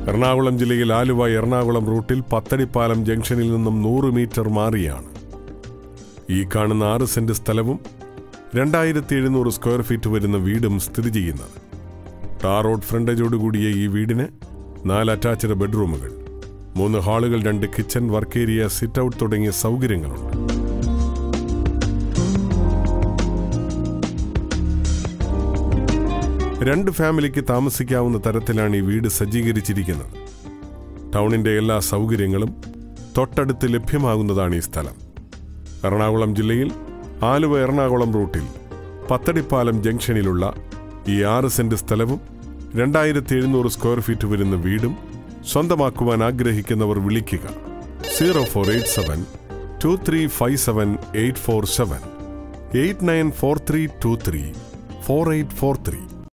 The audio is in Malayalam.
എറണാകുളം ജില്ലയിൽ ആലുവ എറണാകുളം റൂട്ടിൽ പത്തടിപ്പാലം ജംഗ്ഷനിൽ നിന്നും നൂറ് മീറ്റർ മാറിയാണ് ഈ കാണുന്ന ആറ് സെന്റ് സ്ഥലവും രണ്ടായിരത്തി എഴുന്നൂറ് സ്ക്വയർ ഫീറ്റ് വരുന്ന വീടും സ്ഥിതി ചെയ്യുന്നത് ടാർ റോഡ് ഫ്രണ്ടേജോടുകൂടിയ ഈ വീടിന് നാല് അറ്റാച്ച്ഡ് ബെഡ്റൂമുകൾ മൂന്ന് ഹാളുകൾ രണ്ട് kitchen work area sit out തുടങ്ങിയ സൗകര്യങ്ങളുണ്ട് രണ്ട് ഫാമിലിക്ക് താമസിക്കാവുന്ന തരത്തിലാണ് ഈ വീട് സജ്ജീകരിച്ചിരിക്കുന്നത് ടൗണിന്റെ എല്ലാ സൗകര്യങ്ങളും തൊട്ടടുത്ത് ലഭ്യമാകുന്നതാണ് ഈ സ്ഥലം എറണാകുളം ജില്ലയിൽ ആലുവ എറണാകുളം റൂട്ടിൽ പത്തടിപ്പാലം ജംഗ്ഷനിലുള്ള ഈ ആറ് സെന്റ് സ്ഥലവും രണ്ടായിരത്തി എഴുന്നൂറ് സ്ക്വയർ ഫീറ്റ് വരുന്ന വീടും സ്വന്തമാക്കുവാൻ ആഗ്രഹിക്കുന്നവർ വിളിക്കുക zero four eight seven two three five seven eight four seven eight nine four three two three four eight four three